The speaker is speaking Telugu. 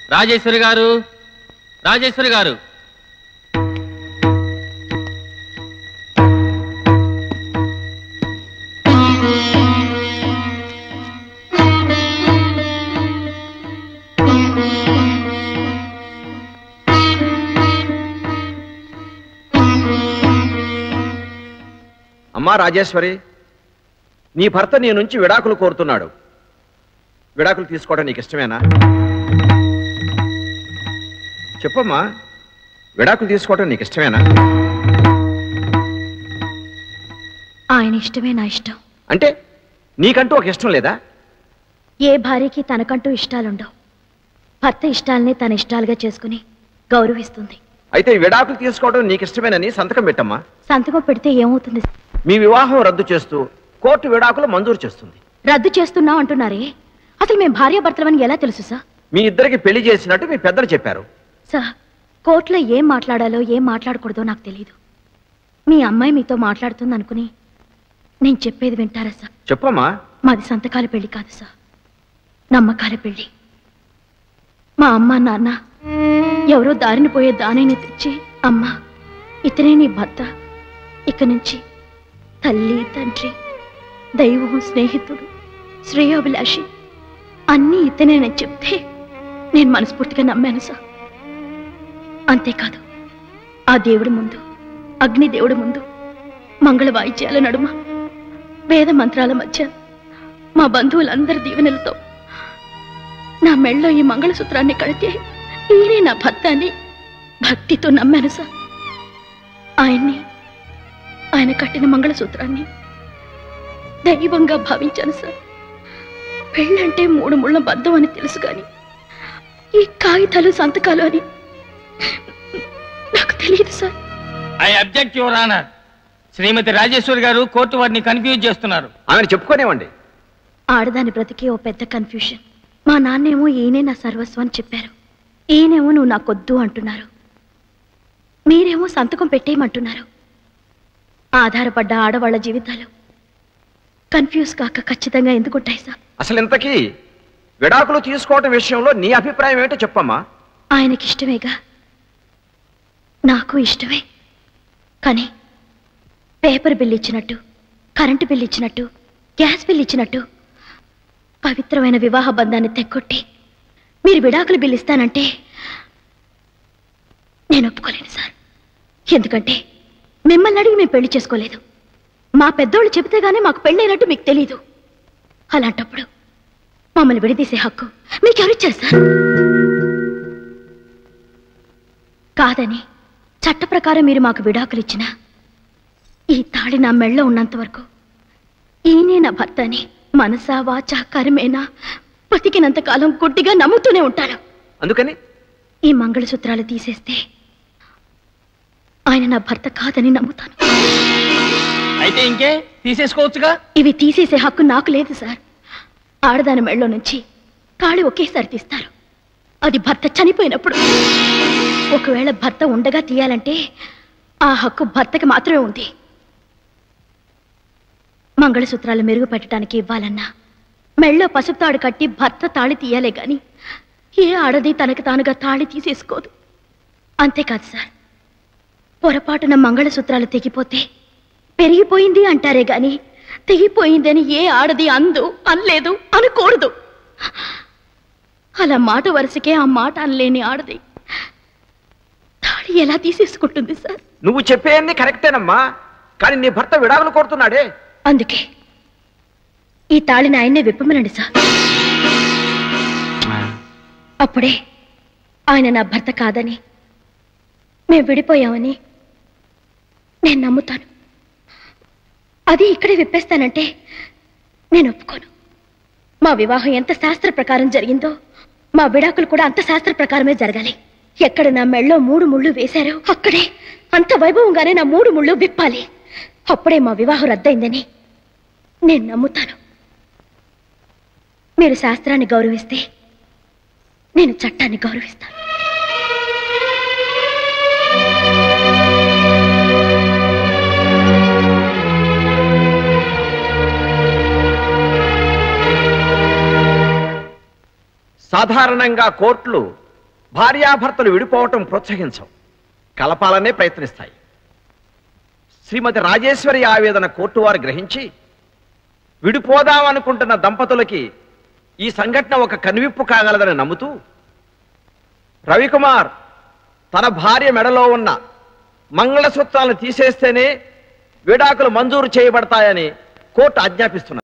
రాజేశ్వరి గారు రాజేశ్వరి గారు అమ్మా రాజేశ్వరి నీ భర్త నీ నుంచి విడాకులు కోరుతున్నాడు విడాకులు తీసుకోవడం నీకు ఇష్టమేనా చెప్పమ్మా విడాకులు తీసుకోవడం నీకు ఇష్టమేనా ఆయన ఇష్టమే నా ఇష్టం అంటే నీకంటూ ఒక ఇష్టం లేదా ఏ భార్యకి తనకంటూ ఇష్టాలుండవు భర్త ఇష్టాలనే తన ఇష్టాలుగా చేసుకుని గౌరవిస్తుంది అయితే ఈ విడాకులు తీసుకోవడం నీకు ఇష్టమేనని సంతకం పెట్టమ్మా సంతకం పెడితే ఏమవుతుంది మీ వివాహం రద్దు చేస్తూ కోర్టు విడాకులు మంజూరు చేస్తుంది రద్దు చేస్తున్నాం అంటున్నారే అసలు మేము భార్యాభర్తలమని ఎలా తెలుసు సార్ మీ ఇద్దరికి పెళ్లి చేసినట్టు మీ పెద్దలు చెప్పారు సార్ కోర్టులో ఏం మాట్లాడాలో ఏం మాట్లాడకూడదో నాకు తెలియదు మీ అమ్మాయి మీతో మాట్లాడుతుంది అనుకుని నేను చెప్పేది వింటారా సార్ చెప్పమ్మా మాది సంతకాల పెళ్లి కాదు సార్ నమ్మకాల పెళ్లి మా అమ్మ నాన్న ఎవరో దారిన పోయే దానిని తెచ్చి అమ్మ ఇతనే నీ భర్త ఇక నుంచి తల్లి తండ్రి దైవం స్నేహితుడు శ్రేయోభిలాషి అన్నీ ఇతనేనని చెప్తే నేను మనస్ఫూర్తిగా నమ్మాను సార్ అంతేకాదు ఆ దేవుడి ముందు అగ్ని దేవుడి ముందు మంగళ వాయిద్యాల నడుమ వేద మంత్రాల మధ్య మా బంధువులందరి దీవెనలతో నా మెళ్ళో ఈ మంగళసూత్రాన్ని కడితే ఈయనే నా భర్త అని భక్తితో నమ్మాను సార్ ఆయన్ని ఆయన కట్టిన మంగళసూత్రాన్ని దైవంగా భావించాను సార్ పెళ్ళంటే మూడు ముళ్ళ బంధం అని తెలుసు కానీ ఈ కాగితాలు సంతకాలు అని నాకు తెలియదు sir I object your honour Srimati Rajeswari garu court వారిని కన్ఫ్యూజ్ చేస్తున్నారు ఆమెను చెప్పుకోనివ్వండి ఆడదాని బ్రతికి ఓ పెద్ద కన్ఫ్యూషన్ మా నాన్నేమో ఈయనే నా సర్వస్వం అని చెప్పారు ఈయనేమో నువ్వు నాకొద్దు అంటున్నారు మీరేమో సంతకం పెట్టేయమంటున్నారు ఆధారపడ్డ ఆడవాళ్ళ జీవితాలు కన్ఫ్యూజ్ కాక ఖచ్చితంగా ఎందుకుంటాయి సార్ అసలు ఇంతకీ విడాకులు తీసుకోవటం విషయంలో నీ అభిప్రాయం ఏంటో చెప్పమ్మా ఆయనకి ఇష్టమేగా నాకు ఇష్టమే కానీ పేపర్ బిల్ ఇచ్చినట్టు కరెంటు బిల్ ఇచ్చినట్టు గ్యాస్ బిల్ ఇచ్చినట్టు పవిత్రమైన వివాహ బంధాన్ని తెక్కొట్టి మీరు విడాకులు బిల్ ఇస్తానంటే నేను ఒప్పుకోలేను సార్ ఎందుకంటే మిమ్మల్ని అడిగి మేము పెళ్లి చేసుకోలేదు మా పెద్దోళ్ళు చెబితే గానీ మాకు పెళ్ళైనట్టు మీకు తెలీదు అలాంటప్పుడు మమ్మల్ని విడదీసే హక్కు మీకెవరిచ్చారు సార్ కాదని చట్ట ప్రకారం మీరు మాకు విడాకులు ఇచ్చిన ఈ తాళి నా మెళ్ళ ఉన్నంత వరకు ఈయనే నా భర్త అని మనసా వాచా కర్మేనా బతికినంత కాలం గుడ్డిగా నమ్ముతూనే ఉంటాను అందుకని ఈ మంగళసూత్రాలు తీసేస్తే ఆయన నా భర్త కాదని నమ్ముతాను అయితే ఇంకే తీసేసుకోవచ్చుగా ఇవి తీసేసే హక్కు నాకు లేదు సార్ ఆడదాని మెళ్ళో నుంచి తాళి ఒకేసారి తీస్తారు అది భర్త చనిపోయినప్పుడు ఒకవేళ భర్త ఉండగా తీయాలంటే ఆ హక్కు భర్తకి మాత్రమే ఉంది మంగళసూత్రాలు మెరుగుపెట్టడానికి ఇవ్వాలన్నా మెళ్ళో పసుపు తాడు కట్టి భర్త తాళి తీయాలే గాని ఏ ఆడది తనకు తానుగా తాళి తీసేసుకోదు అంతేకాదు సార్ పొరపాటున మంగళసూత్రాలు తెగిపోతే పెరిగిపోయింది అంటారే గాని తెగిపోయిందని ఏ ఆడది అందు అనలేదు అనకూడదు అలా మాట వరుసకే ఆ మాట అనలేని ఆడది తాళి ఎలా తీసేసుకుంటుంది సార్ నువ్వు చెప్పేయన్ని కరెక్టేనమ్మా కానీ నీ భర్త విడాకులు కోరుతున్నాడే అందుకే ఈ తాళిని ఆయన్నే విప్పమనండి సార్ అప్పుడే ఆయన నా భర్త కాదని మేము విడిపోయామని నేను నమ్ముతాను అది ఇక్కడే విప్పేస్తానంటే నేను ఒప్పుకోను మా వివాహం ఎంత శాస్త్ర ప్రకారం జరిగిందో మా విడాకులు కూడా అంత శాస్త్ర ప్రకారమే జరగాలి ఎక్కడ నా మెళ్ళో మూడు ముళ్ళు వేశారో అక్కడే అంత వైభవంగానే నా మూడు ముళ్ళు విప్పాలి అప్పుడే మా వివాహం రద్దయిందని నేను నమ్ముతాను మీరు శాస్త్రాన్ని గౌరవిస్తే నేను చట్టాన్ని గౌరవిస్తాను సాధారణంగా కోర్టులు భార్యాభర్తలు విడిపోవటం ప్రోత్సహించవు కలపాలనే ప్రయత్నిస్తాయి శ్రీమతి రాజేశ్వరి ఆవేదన కోర్టు వారు గ్రహించి విడిపోదామనుకుంటున్న దంపతులకి ఈ సంఘటన ఒక కనువిప్పు కాగలదని నమ్ముతూ రవికుమార్ తన భార్య మెడలో ఉన్న మంగళసూత్రాలను తీసేస్తేనే విడాకులు మంజూరు చేయబడతాయని కోర్టు ఆజ్ఞాపిస్తున్నది